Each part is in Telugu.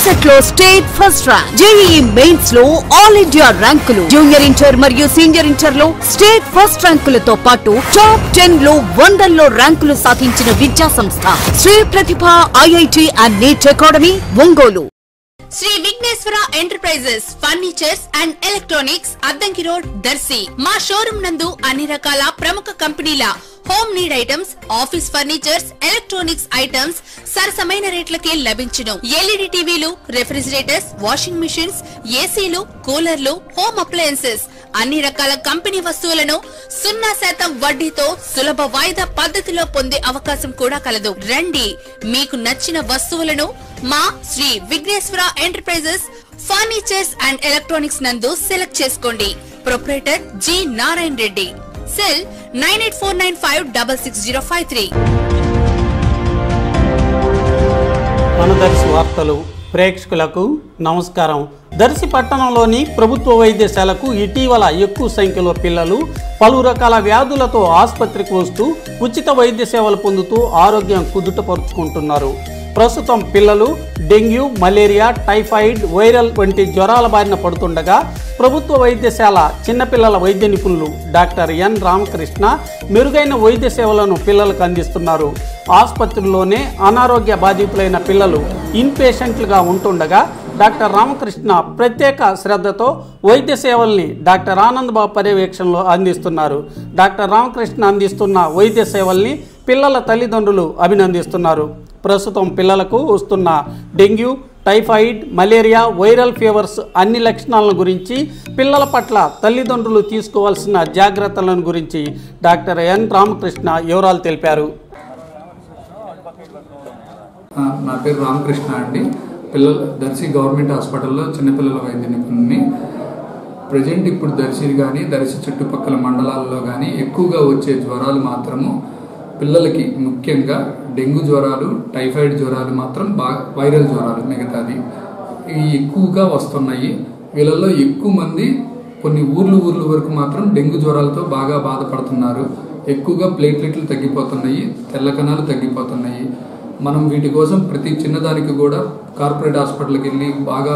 ఎంసెట్ లో state first rank JEE mains లో ఆల్ ఇండియా ర్యాంకులు జూనియర్ ఇంటర్ మరియు సీనియర్ ఇంటర్ లో స్టేట్ ఫస్ట్ ర్యాంకులతో పాటు టాప్ టెన్ లో వందల్లో ర్యాంకులు సాధించిన విద్యా సంస్థ Sri Pratibha IIT and NEET academy Ongole Sri Vighneswara enterprises furnitures and electronics Addanki road Darsi మా షోరూమ్ నందు అన్ని రకాల ప్రముఖ కంపెనీల home need items office furnitures electronics items సరసమైన రేట్లకే లభించును ఎల్ఈడి టీవీలు రెఫ్రిజిరేటర్స్ వాషింగ్ మిషన్స్ ఏసీలు కూలర్లు హోమ్ అప్లయన్సెస్ అన్ని రకాల కంపెనీ వస్తువులను సున్నా శాతం వడ్డీతో సులభ వాయిదా పద్ధతిలో పొందే అవకాశం కూడా కలదు రండి మీకు నచ్చిన వస్తువులను మా Sri Vighneswara enterprises furnitures and electronics నందు సెలెక్ట్ చేసుకోండి proprietor G Narayana Reddy cell nine eight four nine five double six zero five three మన దర్శి వార్తలు ప్రేక్షకులకు నమస్కారం దర్శి పట్టణంలోని ప్రభుత్వ వైద్యశాలకు ఇటీవల ఎక్కువ సంఖ్యలో పిల్లలు పలు రకాల వ్యాధులతో ఆసుపత్రికి వస్తూ ఉచిత వైద్య సేవలు పొందుతూ ఆరోగ్యం కుదుటపరుచుకుంటున్నారు ప్రస్తుతం పిల్లలు డెంగ్యూ మలేరియా టైఫాయిడ్ వైరల్ వంటి జ్వరాల బారిన పడుతుండగా ప్రభుత్వ వైద్యశాల చిన్నపిల్లల వైద్య నిపుణులు డాక్టర్ ఎన్ రామకృష్ణ మెరుగైన వైద్య సేవలను పిల్లలకు అందిస్తున్నారు ఆసుపత్రిలోనే అనారోగ్య బాధితులైన పిల్లలు ఇన్ పేషెంట్లుగా ఉంటుండగా డాక్టర్ రామకృష్ణ ప్రత్యేక శ్రద్ధతో వైద్య సేవల్ని డాక్టర్ ఆనంద్ బాబు పర్యవేక్షణలో అందిస్తున్నారు డాక్టర్ రామకృష్ణ అందిస్తున్న వైద్య సేవల్ని పిల్లల తల్లిదండ్రులు అభినందిస్తున్నారు ప్రస్తుతం పిల్లలకు వస్తున్న dengue typhoid malaria viral fevers అన్ని లక్షణాలను గురించి పిల్లల పట్ల తల్లిదండ్రులు తీసుకోవాల్సిన జాగ్రత్తలను గురించి డాక్టర్ ఎన్ రామకృష్ణ వివరాలు తెలిపారు ఆ, నా పేరు రామకృష్ణ అండి పిల్లల దర్శి గవర్నమెంట్ హాస్పిటల్లో చిన్నపిల్లల వైద్య నిపుణుని ప్రజెంట్ ఇప్పుడు దర్శి కానీ దర్శి చుట్టుపక్కల మండలాల్లో కానీ ఎక్కువగా వచ్చే జ్వరాలు మాత్రము పిల్లలకి ముఖ్యంగా డెంగ్యూ జ్వరాలు టైఫాయిడ్ జ్వరాలు మాత్రం బాగా వైరల్ జ్వరాలు మిగతాది ఇవి ఎక్కువగా వస్తున్నాయి వీళ్ళల్లో ఎక్కువ మంది కొన్ని ఊర్లు ఊర్ల వరకు మాత్రం డెంగ్యూ జ్వరాలతో బాగా బాధపడుతున్నారు ఎక్కువగా ప్లేట్లెట్లు తగ్గిపోతున్నాయి తెల్ల కణాలు తగ్గిపోతున్నాయి మనం వీటి కోసం ప్రతి చిన్నదానికి కూడా కార్పొరేట్ హాస్పిటల్కి వెళ్ళి బాగా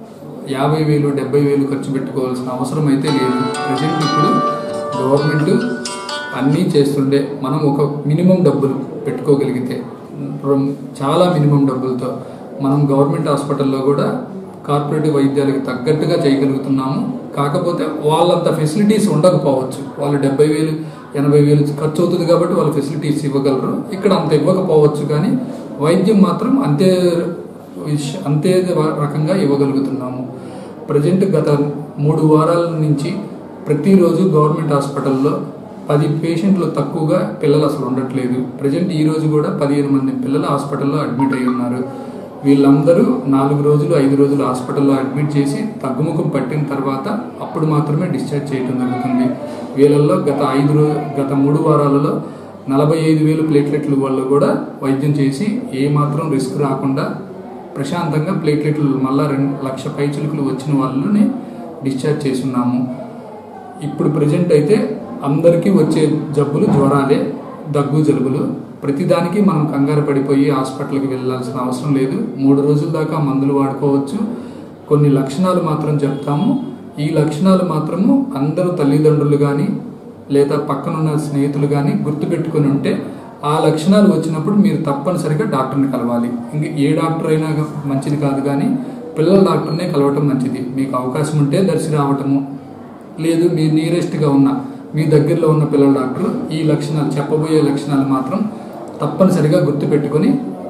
యాభై వేలు డెబ్బై వేలు ఖర్చు పెట్టుకోవాల్సిన అవసరం అయితే లేదు ప్రజెంట్ ఇప్పుడు గవర్నమెంట్ అన్నీ చేస్తుండే మనం ఒక మినిమం డబ్బులు పెట్టుకోగలిగితే రొం- చాలా మినిమం డబ్బులతో మనం గవర్నమెంట్ హాస్పిటల్లో కూడా కార్పొరేట్ వైద్యాలకు తగ్గట్టుగా చేయగలుగుతున్నాము కాకపోతే వాళ్ళంత ఫెసిలిటీస్ ఉండకపోవచ్చు వాళ్ళు డెబ్బై వేలు ఎనభై వేలు ఖర్చు అవుతుంది కాబట్టి వాళ్ళు ఫెసిలిటీస్ ఇవ్వగలరు ఇక్కడ అంత ఇవ్వకపోవచ్చు కానీ వైద్యం మాత్రం అంతే విష- అంతే రకంగా ఇవ్వగలుగుతున్నాము ప్రజెంట్ గత మూడు వారాల నుంచి ప్రతిరోజు గవర్నమెంట్ హాస్పిటల్లో పది పేషెంట్లు తక్కువగా పిల్లలు అసలు ఉండట్లేదు ప్రజెంట్ ఈ రోజు కూడా పదిహేను మంది పిల్లలు హాస్పిటల్లో అడ్మిట్ అయి ఉన్నారు వీళ్ళందరూ నాలుగు రోజులు ఐదు రోజులు హాస్పిటల్లో అడ్మిట్ చేసి తగ్గుముఖం పట్టిన తర్వాత అప్పుడు మాత్రమే డిశ్చార్జ్ చేయడం జరుగుతుంది వీళ్ళల్లో గత ఐదు రో గత మూడు వారాలలో నలభై ఐదు వేలు ప్లేట్లెట్లు వల్ల కూడా వైద్యం చేసి ఏ మాత్రం రిస్క్ రాకుండా ప్రశాంతంగా ప్లేట్లెట్లు మళ్ళా రెండు లక్ష పైచులుకులు వచ్చిన వాళ్ళని డిశ్చార్జ్ చేస్తున్నాము ఇప్పుడు ప్రజెంట్ అయితే అందరికీ వచ్చే జబ్బులు జ్వరాలే దగ్గు జలుబులు ప్రతిదానికి మనం కంగారు పడిపోయి హాస్పిటల్కి వెళ్ళాల్సిన అవసరం లేదు మూడు రోజుల దాకా మందులు వాడుకోవచ్చు కొన్ని లక్షణాలు మాత్రం చెప్తాము ఈ లక్షణాలు మాత్రము అందరూ తల్లిదండ్రులు కానీ లేదా పక్కనున్న స్నేహితులు కానీ గుర్తుపెట్టుకుని ఉంటే ఆ లక్షణాలు వచ్చినప్పుడు మీరు తప్పనిసరిగా డాక్టర్ని కలవాలి ఇంక ఏ డాక్టర్ అయినా మంచిది కాదు కానీ పిల్లల డాక్టర్నే కలవటం మంచిది మీకు అవకాశం ఉంటే దర్శి రావటము లేదు మీ నియరెస్ట్గా ఉన్న మీ దగ్గరలో ఉన్న పిల్లల డాక్టర్ ఈ లక్షణాలు చెప్పబోయే లక్షణాలు మాత్రం తప్పనిసరిగా గుర్తుపెట్టుకొని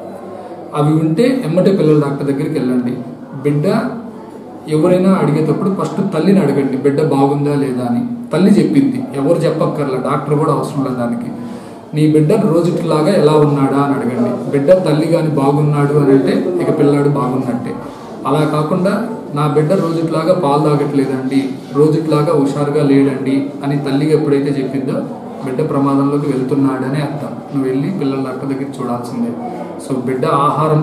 అవి ఉంటే ఎమ్మటే పిల్లల డాక్టర్ దగ్గరికి వెళ్ళండి బిడ్డ ఎవరైనా అడిగేటప్పుడు ఫస్ట్ తల్లిని అడగండి బిడ్డ బాగుందా లేదా అని తల్లి చెప్పింది ఎవరు చెప్పక్కర్లా డాక్టర్ కూడా అవసరం లేదు దానికి నీ బిడ్డ రోజులాగా ఎలా ఉన్నాడా అని అడగండి బిడ్డ తల్లి కానీ బాగున్నాడు అని అంటే ఇక పిల్లాడు బాగున్నట్టే అలా కాకుండా నా బిడ్డ రోజుట్లాగా పాలు తాగట్లేదండి రోజుట్లాగా హుషారుగా లేడండి అని తల్లి ఎప్పుడైతే చెప్పిందో బిడ్డ ప్రమాదంలోకి వెళ్తున్నాడని అర్థం నువ్వు వెళ్ళి పిల్లల డాక్టర్ దగ్గర చూడాల్సిందే సో బిడ్డ ఆహారం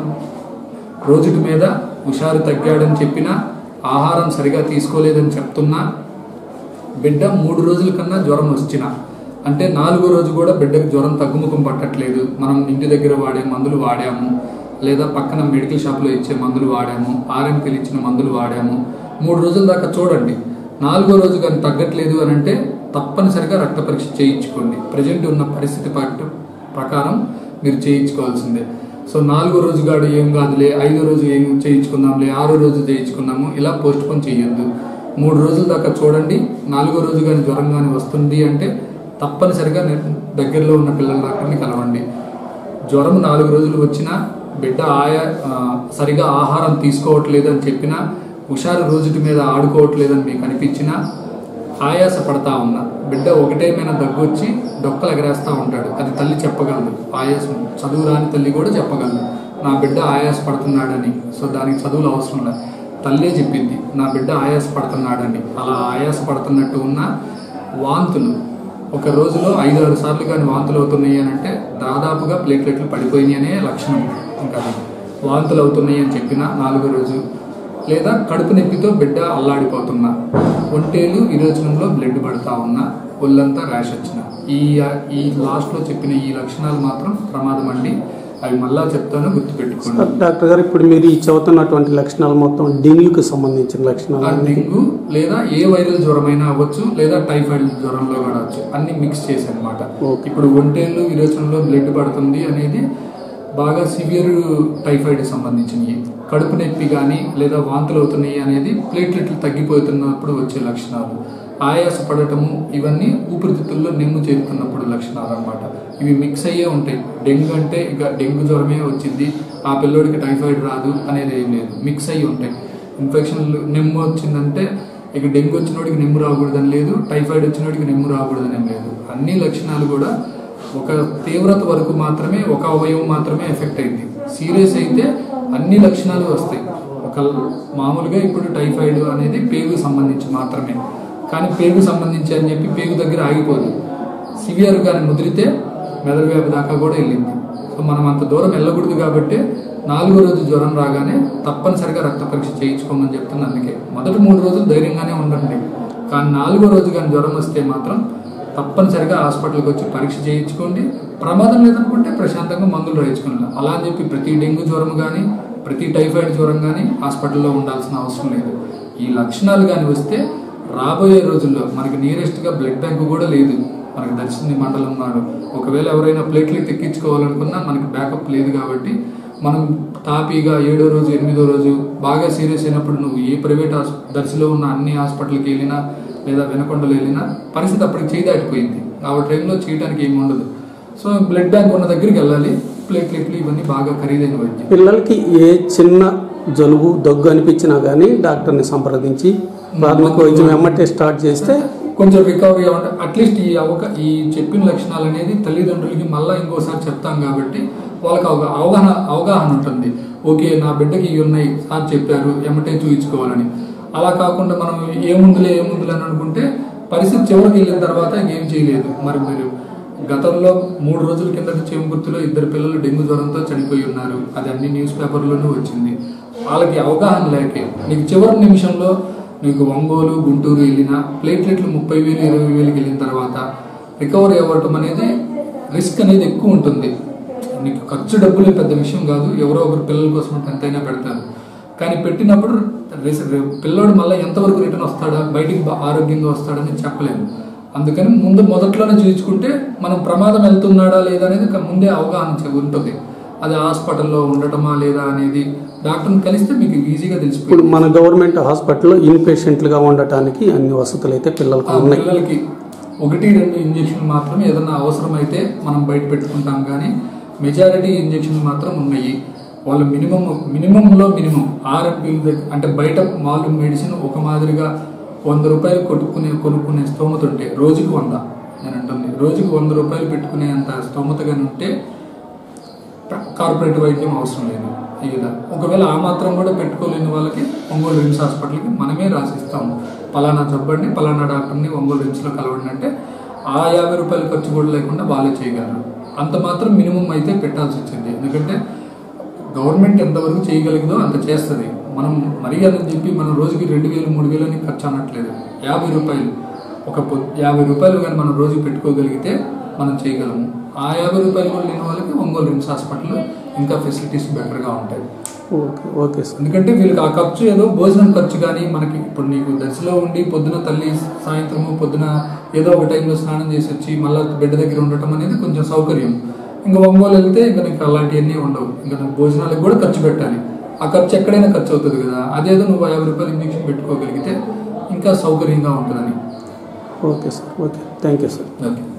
రోజుకి మీద హుషారు తగ్గాడని చెప్పినా ఆహారం సరిగా తీసుకోలేదని చెప్తున్నా బిడ్డ మూడు రోజుల కన్నా జ్వరం వచ్చిన అంటే నాలుగో రోజు కూడా బిడ్డకు జ్వరం తగ్గుముఖం పట్టట్లేదు మనం ఇంటి దగ్గర వాడే మందులు వాడాము లేదా పక్కన మెడికల్ షాప్లో ఇచ్చే మందులు వాడాము ఆర్ఎంపీలు ఇచ్చిన మందులు వాడాము మూడు రోజుల దాకా చూడండి నాలుగో రోజు కానీ తగ్గట్లేదు అని అంటే తప్పనిసరిగా రక్త పరీక్ష చేయించుకోండి ప్రజెంట్ ఉన్న పరిస్థితి పట్టు ప్రకారం మీరు చేయించుకోవాల్సిందే సో నాలుగో రోజు గాడు ఏం కాదులే ఐదో రోజు ఏం చేయించుకుందాంలే ఆరో రోజు చేయించుకుందాము ఇలా పోస్ట్ పోన్ చేయొద్దు మూడు రోజుల దాకా చూడండి నాలుగో రోజు కానీ జ్వరం కానీ వస్తుంది అంటే తప్పనిసరిగా నే- దగ్గరలో ఉన్న పిల్లల డాక్టర్ని కలవండి జ్వరం నాలుగు రోజులు వచ్చినా బిడ్డ ఆయా ఆ, సరిగా ఆహారం తీసుకోవట్లేదు అని చెప్పినా హుషారు రోజుటి మీద ఆడుకోవట్లేదని మీకు అనిపించినా ఆయాస పడతా ఉన్నా బిడ్డ ఒకటేమైనా దగ్గు వచ్చి డొక్కలు ఎగరేస్తా ఉంటాడు అది తల్లి చెప్పగలదు ఆయాసం చదువు రాని తల్లి కూడా చెప్పగలదు నా బిడ్డ ఆయాస పడుతున్నాడని సో దానికి చదువులు అవసరం లేదు తల్లే చెప్పింది నా బిడ్డ ఆయాస పడుతున్నాడని అలా ఆయాస పడుతున్నట్టు ఉన్న వాంతులు ఒక రోజులో ఐదు ఆరు సార్లు కానీ వాంతులు అవుతున్నాయి అని అంటే దాదాపుగా ప్లేట్లెట్లు పడిపోయినాయి అనే లక్షణం ఇంకా అది. వాంతులు అవుతున్నాయి అని చెప్పిన నాలుగో రోజు లేదా కడుపు నొప్పితో బిడ్డ అల్లాడిపోతున్నా ఒంటేలు విరోచనంలో బ్లడ్ పడతా ఉన్నా ఒళ్ళంతా ర్యాష్ వచ్చిన ఈ ఈ లాస్ట్లో చెప్పిన ఈ లక్షణాలు మాత్రం ప్రమాదం అండి అవి మళ్ళా చెప్తాను గుర్తుపెట్టుకోండి డాక్టర్ గారు ఇప్పుడు మీరు ఈ చదువుతున్నటువంటి లక్షణాలు మొత్తం డెంగ్యూకి సంబంధించిన లక్షణాలు ఆ అన్ని. డెంగ్యూ లేదా ఏ వైరల్ జ్వరమైనా అవ్వచ్చు లేదా టైఫాయిడ్ జ్వరంలో కూడా అవ్వచ్చు అన్ని మిక్స్ చేసి అనమాట ఓకే. ఇప్పుడు ఒంటేళ్ళు విరోచనంలో బ్లడ్ పడుతుంది అనేది బాగా సివియర్ టైఫాయిడ్ సంబంధించినవి కడుపు నొప్పి కానీ లేదా వాంతులు అవుతున్నాయి అనేది ప్లేట్లెట్లు తగ్గిపోతున్నప్పుడు వచ్చే లక్షణాలు ఆయాస పడటము ఇవన్నీ ఊపిరితిత్తుల్లో నిమ్ము చేరుతున్నప్పుడు లక్షణాలు అన్నమాట ఇవి మిక్స్ అయ్యే ఉంటాయి డెంగ్యూ అంటే ఇక డెంగ్యూ జ్వరమే వచ్చింది ఆ పిల్లోడికి టైఫాయిడ్ రాదు అనేది ఏం లేదు మిక్స్ అయ్యి ఉంటాయి ఇన్ఫెక్షన్లు నిమ్ము వచ్చిందంటే ఇక డెంగ్యూ వచ్చినోడికి నిమ్ము రాకూడదని లేదు టైఫాయిడ్ వచ్చినోడికి నిమ్ము రాకూడదని ఏం లేదు అన్ని లక్షణాలు కూడా ఒక తీవ్రత వరకు మాత్రమే ఒక అవయవం మాత్రమే ఎఫెక్ట్ అయింది సీరియస్ అయితే అన్ని లక్షణాలు వస్తాయి ఒక మామూలుగా ఇప్పుడు టైఫాయిడ్ అనేది పేగు సంబంధించి మాత్రమే కానీ పేగు సంబంధించి అని చెప్పి పేగు దగ్గర ఆగిపోదు సివియర్ కానీ ముదిరితే మెదడు వ్యాధి దాకా కూడా వెళ్ళింది సో మనం అంత దూరం వెళ్ళకూడదు కాబట్టి నాలుగో రోజు జ్వరం రాగానే తప్పనిసరిగా రక్త పరీక్ష చేయించుకోమని చెప్తుంది అందుకే మొదటి మూడు రోజులు ధైర్యంగానే ఉండండి కానీ నాలుగో రోజు కానీ జ్వరం వస్తే మాత్రం తప్పనిసరిగా హాస్పిటల్కి వచ్చి పరీక్ష చేయించుకోండి ప్రమాదం లేదనుకుంటే ప్రశాంతంగా మందులు రాయించుకోండి అలా అని చెప్పి ప్రతి డెంగ్యూ జ్వరం కానీ ప్రతి టైఫాయిడ్ జ్వరం కానీ హాస్పిటల్లో ఉండాల్సిన అవసరం లేదు ఈ లక్షణాలు కానీ వస్తే రాబోయే రోజుల్లో మనకి నియరెస్ట్గా బ్లడ్ బ్యాంక్ కూడా లేదు మనకి దర్శింది మండలం నాడు ఒకవేళ ఎవరైనా ప్లేట్లెట్ ఎక్కించుకోవాలనుకున్నా మనకి బ్యాకప్ లేదు కాబట్టి మనం తాపీగా ఏడో రోజు ఎనిమిదో రోజు బాగా సీరియస్ అయినప్పుడు నువ్వు ఏ ప్రైవేట్ హాస్ దర్శిలో ఉన్న అన్ని హాస్పిటల్కి వెళ్ళినా లేదా వెనకొండలు వెళ్ళినా పరిస్థితి అప్పటికి చేయి దాటిపోయింది ఆ టైంలో చేయడానికి ఏమి ఉండదు సో బ్లడ్ బ్యాంక్ ఉన్న దగ్గరికి వెళ్ళాలి ప్లేట్లెట్లు ఇవన్నీ బాగా ఖరీదైన వైద్యం పిల్లలకి ఏ చిన్న జలుబు దగ్గు అనిపించినా కానీ డాక్టర్ని సంప్రదించి ప్రాథమిక వైద్యం ఎమ్మటే స్టార్ట్ చేస్తే కొంచెం రికవరీ అవ్వండి అట్లీస్ట్ ఈ అవక ఈ చెప్పిన లక్షణాలు అనేది తల్లిదండ్రులకి మళ్ళీ ఇంకోసారి చెప్తాం కాబట్టి వాళ్ళకి ఒక అవగాహన అవగాహన ఉంటుంది ఓకే నా బిడ్డకి ఇవి ఉన్నాయి సార్ చెప్పారు ఎమ్మటే చూయించుకోవాలని అలా కాకుండా మనం ఏముందులే ఏముందులే అని అనుకుంటే పరిస్థితి చివరికి వెళ్ళిన తర్వాత ఇంకేం చేయలేదు మరి మీరు గతంలో మూడు రోజుల కిందట చేమకుర్తిలో ఇద్దరు పిల్లలు డెంగ్యూ జ్వరంతో చనిపోయి ఉన్నారు అది అన్ని న్యూస్ పేపర్లోనూ వచ్చింది వాళ్ళకి అవగాహన లేకే నీకు చివరి నిమిషంలో నీకు ఒంగోలు గుంటూరు వెళ్ళిన ప్లేట్లెట్లు ముప్పై వేలు ఇరవై వేలకి వెళ్ళిన తర్వాత రికవరీ అవ్వటం అనేది రిస్క్ అనేది ఎక్కువ ఉంటుంది నీకు ఖర్చు డబ్బులే పెద్ద విషయం కాదు ఎవరో ఒకరు పిల్లల కోసం అంటే ఎంతైనా పెడతారు కానీ పెట్టినప్పుడు రిస్- పిల్లోడు మళ్ళీ ఎంతవరకు రిటర్న్ వస్తాడా బయటికి బా- ఆరోగ్యంగా వస్తాడని చెప్పలేము అందుకని ముందు మొదట్లోనే చూయించుకుంటే మనం ప్రమాదం వెళ్తున్నాడా లేదా అనేది క- ముందే అవగాహన చే- ఉంటుంది అది హాస్పిటల్లో ఉండటమా లేదా అనేది డాక్టర్ని కలిస్తే మీకు ఈజీగా ఇప్పుడు తెలిసిపోతుంది మన గవర్నమెంట్ హాస్పిటల్లో ఇన్ పేషెంట్లుగా ఉండటానికి అన్ని వసతులు అయితే పిల్లలకు ఆ ఉన్నాయి పిల్లలకి ఒకటి రెండు ఇంజక్షన్ మాత్రం ఏదైనా అవసరమైతే మనం బయట పెట్టుకుంటాం కానీ మెజారిటీ ఇంజక్షన్ మాత్రం ఉన్నాయి వాళ్ళు మినిమం మినిమంలో మినిమం ఆర్ఎంపీ అంటే బయట మామూలు మెడిసిన్ ఒక మాదిరిగా వంద రూపాయలు కొట్టుకునే కొనుక్కునే స్తోమత ఉంటే రోజుకి వంద నేను అంటుంది రోజుకి వంద రూపాయలు పెట్టుకునే అంత స్తోమతగానే ఉంటే కార్పొరేట్ వైద్యం అవసరం లేదు ఇలా ఒకవేళ ఆ మాత్రం కూడా పెట్టుకోలేని వాళ్ళకి ఒంగోలు రిమ్స్ హాస్పిటల్కి మనమే రాసిస్తాము పలానా జబ్బండి పలానా డాక్టర్ని ఒంగోలు రిమ్స్లో కలవండి అంటే ఆ యాభై రూపాయలు ఖర్చు కూడా లేకుండా వాళ్ళే చేయగలరు అంత మాత్రం మినిమం అయితే పెట్టాల్సి వచ్చింది ఎందుకంటే గవర్నమెంట్ ఎంతవరకు చేయగలిగిందో అంత చేస్తుంది మనం మరీ అని చెప్పి మనం రోజుకి రెండు వేలు మూడు వేలు అని ఖర్చు అనట్లేదు యాభై రూపాయలు ఒక పొ- యాభై రూపాయలు కానీ మనం రోజుకి పెట్టుకోగలిగితే మనం చేయగలము ఆ యాభై రూపాయలు కూడా లేని వాళ్ళకి ఒంగోలు రిమ్స్ హాస్పిటల్ ఇంకా ఫెసిలిటీస్ బెటర్గా ఉంటాయి ఓకే ఓకే సార్ ఎందుకంటే వీళ్ళకి ఆ ఖర్చు ఏదో భోజనం ఖర్చు కానీ మనకి ఇప్పుడు నీకు దశలో ఉండి పొద్దున తల్లి సాయంత్రము పొద్దున ఏదో ఒక టైంలో స్నానం చేసి వచ్చి మళ్ళీ బిడ్డ దగ్గర ఉండటం అనేది కొంచెం సౌకర్యం ఇంకా ఒంగోలు వెళ్తే ఇంకా నీకు అలాంటివన్నీ ఉండవు ఇంకా నువ్వు భోజనాలకు కూడా ఖర్చు పెట్టాలి ఆ ఖర్చు ఎక్కడైనా ఖర్చు అవుతుంది కదా అదేదో నువ్వు యాభై రూపాయలు ఇంజక్షన్ పెట్టుకోగలిగితే ఇంకా సౌకర్యంగా ఉంటుందని okay sir okay thank you sir okay